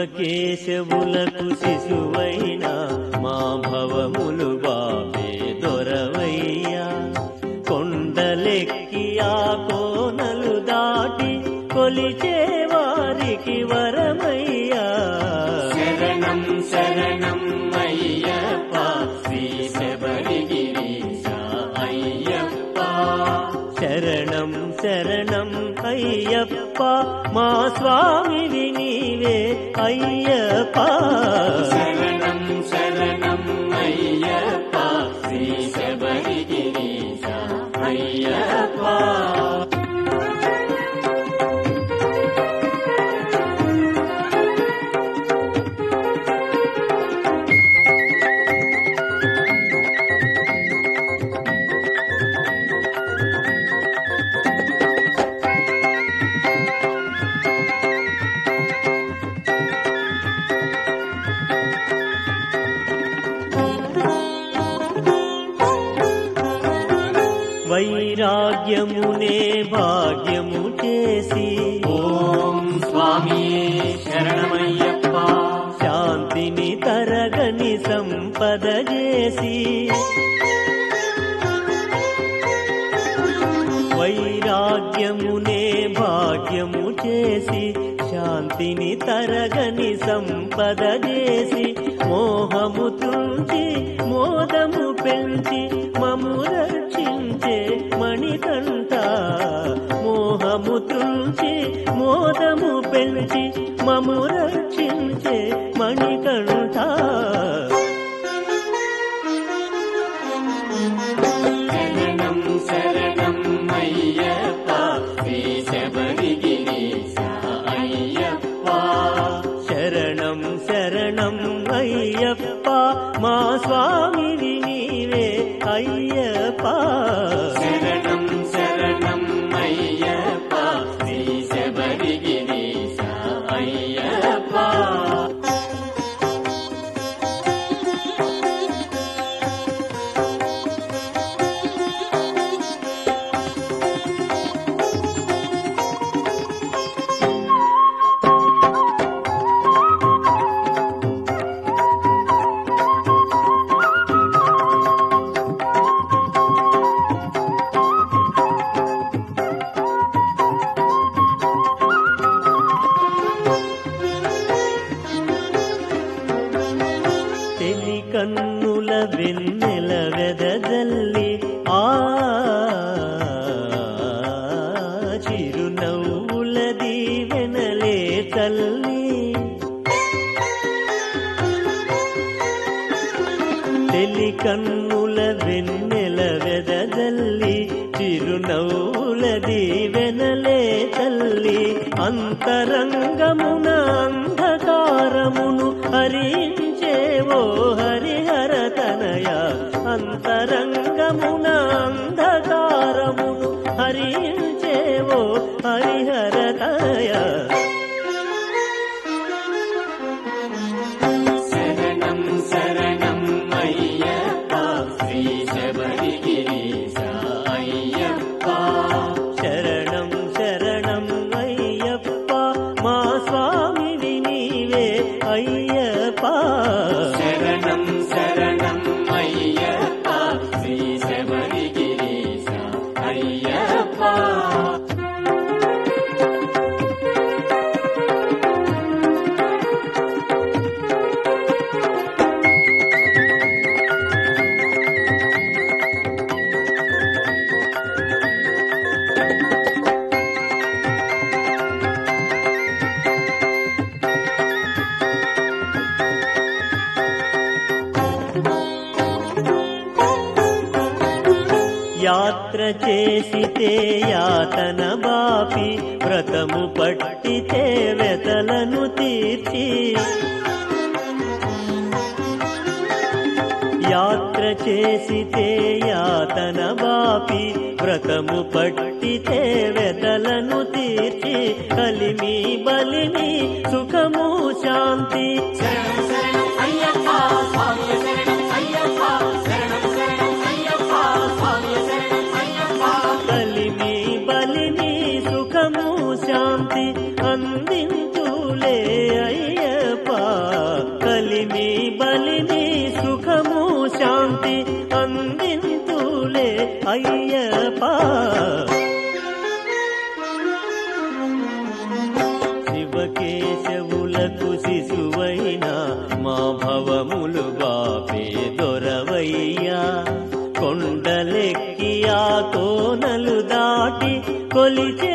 శివకేశవులకు శిశువైన మా భవములు బాపే దొరవయ్యా కొండలెక్కి ఆ కోనలు దాటి కొలిచే వారికి వరమయ్యా శరణం శరణం అయ్యప్ప శ్రీ శబరిగిరీశ అయ్యప్ప శరణం శరణం అయ్యప్ప మా స్వామివి నీవే అయ్యప్ప శరణం శరణం అయ్యప్ప శ్రీ శబరిగిరీశ అయ్యప్ప వైరాగ్యమునే భాగ్యము చేసి ఓం స్వామియే శరణమయ్యప్ప శాంతిని తరగని సంపద చేసి వైరాగ్యమునే భాగ్యము చేసి శాంతిని తరగని సంపద చేసి మోహము తుంచి మోదము పెంచి మము రక్షించే మణికంఠ మోహము తుంచి మోదము పెంచి మము రక్షించే మణికంఠ శరణం శరణం అయ్యప్ప శ్రీ శబరిగిరీశ అయ్యప్ప శరణం శరణం అయ్యప్ప మా స్వామివి నీవే అయ్యప్ప శరణం శరణం అయ్యప్ప శ్రీ శబరిగిరీశ అయ్యప్ప తెలి కన్నుల వెన్నెల వెదజల్లి ఆ చిరునవ్వుల దీవెనలే తల్లి తెలి కన్నుల వెన్నెల వెదజల్లి చిరునవ్వుల దీవెనలే తల్లి అంతరంగమున అంధకారమును హరించేవో హరిహర తనయ అంతరంగమున అంధకారమును హరించేవో హరిహర తనయ శరణం శరణం అయ్యప్ప శ్రీ శబరిగిరీశ అయ్యప్ప శరణం శరణం అయ్యప్ప మా స్వామివి నీవే అయ్యప్ప శరణం శరణం అయ్యప్ప శ్రీ శబరిగిరీశ అయ్యప్ప యాత్ర చేసితే యాతన బాపి వ్రతము పట్టితే వెతలను తీర్చి యాత్ర చేసితే యాతన బాపి వ్రతము పట్టితే వెదలను తీర్చి కలిమి బలిని సుఖము శాంతి శరణం శరణం అయ్యప్ప స్వామి శరణం అయ్యప్ప శరణం శరణం అయ్యప్ప స్వామి శరణం అయ్యప్ప కలిమి బలిని సుఖము శాంతి అందింతులే అయ్యప్ప శివకేశవులకు శిశువైన మా భవములు బాపే దొరవయ్యా కొండలెక్కి ఆ కోనలు దాటి కొలిచే